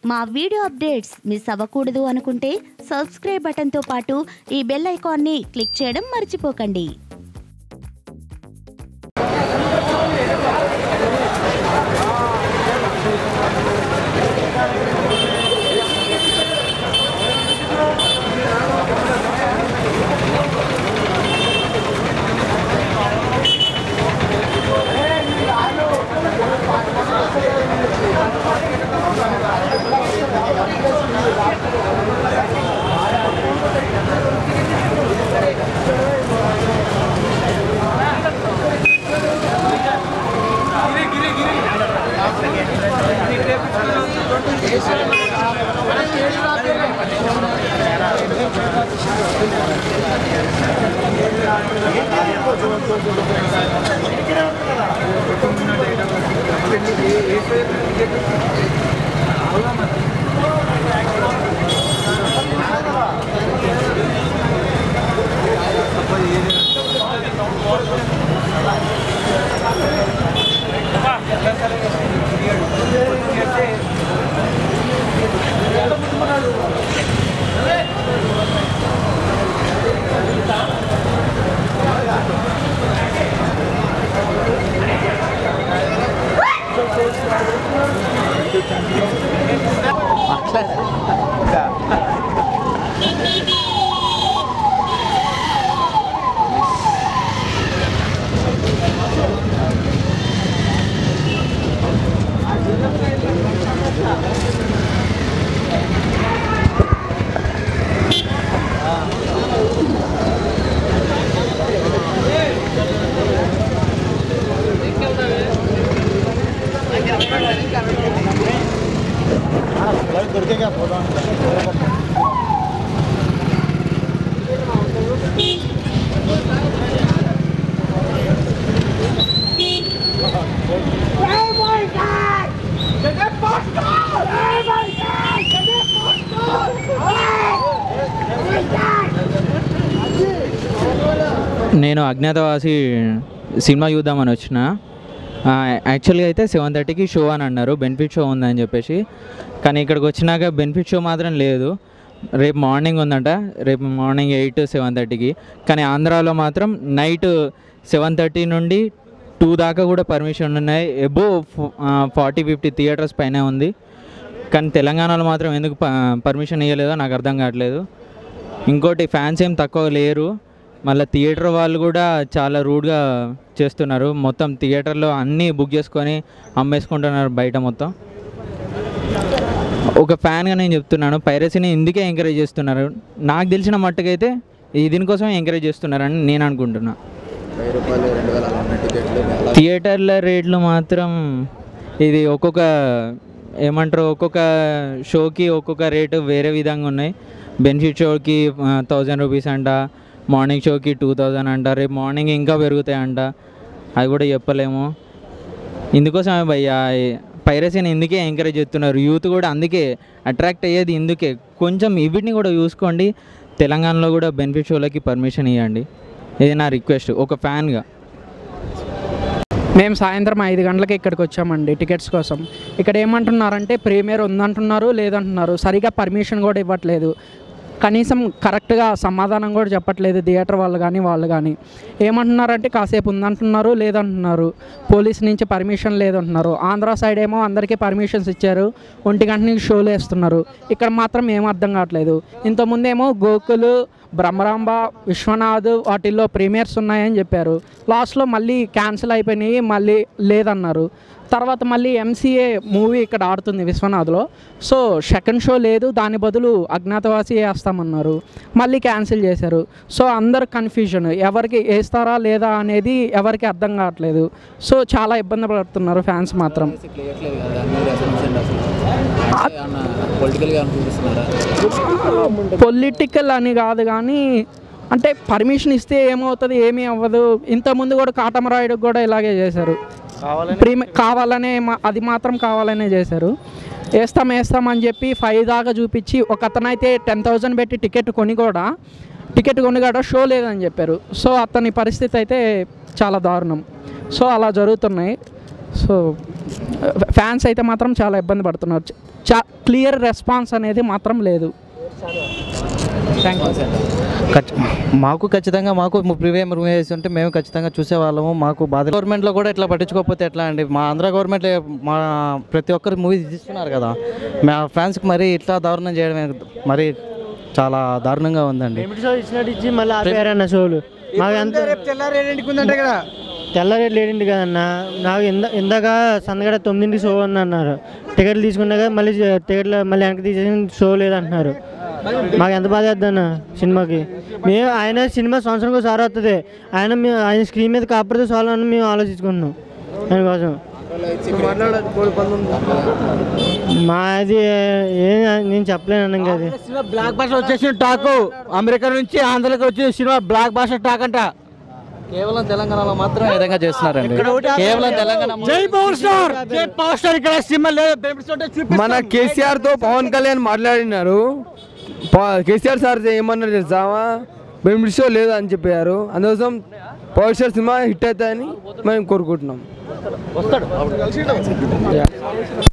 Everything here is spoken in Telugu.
మా వీడియో అప్డేట్స్ మిస్ అవ్వకూడదు అనుకుంటే సబ్స్క్రైబ్ బటన్తో పాటు ఈ బెల్ ఐకాన్ని క్లిక్ చేయడం మర్చిపోకండి Oh my God! Get that poster! Oh my God! Get that poster! Oh my God! నేను అజ్ఞాతవాసి సినిమా చూద్దామని వచ్చిన ఆ, యాక్చువల్గా అయితే సెవెన్ థర్టీకి షో అని అన్నారు బెనిఫిట్ షో ఉందని చెప్పేసి కానీ ఇక్కడికి వచ్చినాక బెనిఫిట్ షో మాత్రం లేదు రేపు మార్నింగ్ ఉందంట రేపు మార్నింగ్ ఎయిట్ సెవెన్ థర్టీకి కానీ ఆంధ్రాలో మాత్రం నైట్ సెవెన్ థర్టీ నుండి టూ దాకా కూడా పర్మిషన్ ఉన్నాయి ఎబో ఫార్టీ ఫిఫ్టీ థియేటర్స్ పైన ఉంది కానీ తెలంగాణలో మాత్రం ఎందుకు పర్మిషన్ ఇవ్వలేదో నాకు అర్థం కావట్లేదు ఇంకోటి ఫ్యాన్స్ ఏం తక్కువ లేరు మళ్ళీ థియేటర్ వాళ్ళు కూడా చాలా రూడ్గా చేస్తున్నారు మొత్తం థియేటర్లో అన్నీ బుక్ చేసుకొని అమ్మేసుకుంటున్నారు బయట మొత్తం ఒక ఫ్యాన్గా నేను చెప్తున్నాను పైరసీని ఇందుకే ఎంకరేజ్ చేస్తున్నారు నాకు తెలిసిన మట్టుకైతే ఈ దీనికోసం ఎంకరేజ్ చేస్తున్నారని నేను అనుకుంటున్నా వెయ్యి రూపాయలు రెండు వేల అలా ఉన్న టికెట్లు అలా థియేటర్ల రేట్లు మాత్రం ఇది ఒక్కొక్క ఏమంటారు ఒక్కొక్క షోకి ఒక్కొక్క రేటు వేరే విధంగా ఉన్నాయి బెనిఫిట్ షోకి థౌజండ్ రూపీస్ అంట మార్నింగ్ షోకి టూ థౌజండ్ అంట రేపు మార్నింగ్ ఇంకా పెరుగుతాయి అంట అది కూడా చెప్పలేము ఇందుకోసమే భయ్యా పైరసీని ఇందుకే ఎంకరేజ్ చేస్తున్నారు యూత్ కూడా అందుకే అట్రాక్ట్ అయ్యేది ఇందుకే కొంచెం వీటిని కూడా చూసుకోండి తెలంగాణలో కూడా బెనిఫిట్ షోలకి పర్మిషన్ ఇవ్వండి ఇది నా రిక్వెస్ట్ ఒక ఫ్యాన్గా మేము సాయంత్రం ఐదు గంటలకి ఇక్కడికి వచ్చామండి టికెట్స్ కోసం ఇక్కడ ఏమంటున్నారంటే ప్రీమియర్ ఉందంటున్నారు లేదంటున్నారు సరిగా పర్మిషన్ కూడా ఇవ్వట్లేదు కనీసం కరెక్ట్గా సమాధానం కూడా చెప్పట్లేదు థియేటర్ వాళ్ళు కానీ వాళ్ళు కానీ ఏమంటున్నారంటే కాసేపు ఉందంటున్నారు లేదంటున్నారు పోలీస్ నుంచి పర్మిషన్ లేదంటున్నారు ఆంధ్ర సైడ్ ఏమో అందరికీ పర్మిషన్స్ ఇచ్చారు ఒంటి గంట నుంచి షోలు వేస్తున్నారు ఇక్కడ మాత్రం ఏం అర్థం కావట్లేదు ఇంతకుముందేమో గోకులు బ్రహ్మరాంబ విశ్వనాథ్ వాటిల్లో ప్రీమియర్స్ ఉన్నాయని చెప్పారు లాస్ట్లో మళ్ళీ క్యాన్సిల్ అయిపోయినాయి మళ్ళీ లేదన్నారు తర్వాత మళ్ళీ ఎంసీఏ మూవీ ఇక్కడ ఆడుతుంది విశ్వనాథ్లో సో సెకండ్ షో లేదు దాని బదులు అజ్ఞాతవాసి వేస్తామన్నారు మళ్ళీ క్యాన్సిల్ చేశారు సో అందరు కన్ఫ్యూజన్ ఎవరికి వేస్తారా లేదా అనేది ఎవరికి అర్థం కావట్లేదు సో చాలా ఇబ్బంది పడుతున్నారు ఫ్యాన్స్ మాత్రం బేసిక్ లేయట్లేదు కదా దాని మీద రెసల్యూషన్ అసలు అంటే ఏమన్నా పొలిటికల్గా అనుకుంటున్నారా పొలిటికల్ అని కాదు కానీ అంటే పర్మిషన్ ఇస్తే ఏమవుతుంది ఏమీ అవ్వదు ఇంతకుముందు కూడా కాటమరాయుడు కూడా ఇలాగే చేశారు ప్రీమి కావాలనే మా- అది మాత్రం కావాలనే చేశారు వేస్తాం వేస్తాం అని చెప్పి ఫైవ్ దాకా చూపించి ఒక అతనైతే టెన్ థౌజండ్ పెట్టి టికెట్ కొని కూడా టికెట్ కొని కూడా షో లేదని చెప్పారు సో అతని పరిస్థితి అయితే చాలా దారుణం సో అలా జరుగుతున్నాయి సో ఫ్యాన్స్ అయితే మాత్రం చాలా ఇబ్బంది పడుతున్నారు చా క్లియర్ రెస్పాన్స్ అనేది మాత్రం లేదు థ్యాంక్ యూ ఖచ్చి- మాకు ఖచ్చితంగా మాకు ప్రీమియం మూవీస్ ఉంటే మేము ఖచ్చితంగా చూసేవాళ్ళము మాకు బాధ గవర్నమెంట్లో కూడా ఇట్లా పట్టించుకోకపోతే ఎట్లా అండి మా ఆంధ్ర గవర్నమెంట్ మా ప్రతి ఒక్కరు మూవీ తీస్తున్నారు కదా మా ఫ్యాన్స్కి మరి ఇట్లా దారుణం చేయడమే మరి చాలా దారుణంగా ఉందండి షో ఇచ్చినట్టు ఇచ్చి మళ్ళీ ఆపారన్న షోలు మాకు ఎంత తెల్ల రేట్లు ఏంటి కదన్నా నాకు ఇంద ఇందాక సందగడ తొమ్మిదింటికి షో ఉంది అన్నారు టికెట్లు తీసుకున్నాక మళ్ళీ టికెట్లు మళ్ళీ వెనక్కి తీసేసి షో లేదంటున్నారు మాకు ఎంత బాధ అన్న సినిమాకి మేము ఆయన సినిమా సంవత్సరం ఒకసారి వస్తుంది ఆయన మేము ఆయన స్క్రీన్ మీద కాపాడితే చాలు అని మేము ఆలోచించుకుంటున్నాం దానికోసం మాది ఏం నేను చెప్పలేను ఇంకా అది బ్లాక్ బాస్టర్ వచ్చేసిన టాక్ అమెరికా నుంచి ఆంధ్రకి వచ్చి సినిమా బ్లాక్ బాస్టర్ టాక్ అంట కేవలం తెలంగాణలో మాత్రం ఈ విధంగా చేస్తున్నారండి కేవలం తెలంగాణ జై పవర్ స్టార్ జై పవర్ స్టార్ ఇక్కడ సినిమా లేదు మన కేసీఆర్ తో పవన్ కళ్యాణ్ మాట్లాడినారు ప- కేసీఆర్ సార్ ఏమన్నారు తెలుసామా బెనిఫిట్ షో లేదు అని చెప్పారు అందుకోసం పవర్ స్టార్ సినిమా హిట్ అవుతాయని మేము కోరుకుంటున్నాం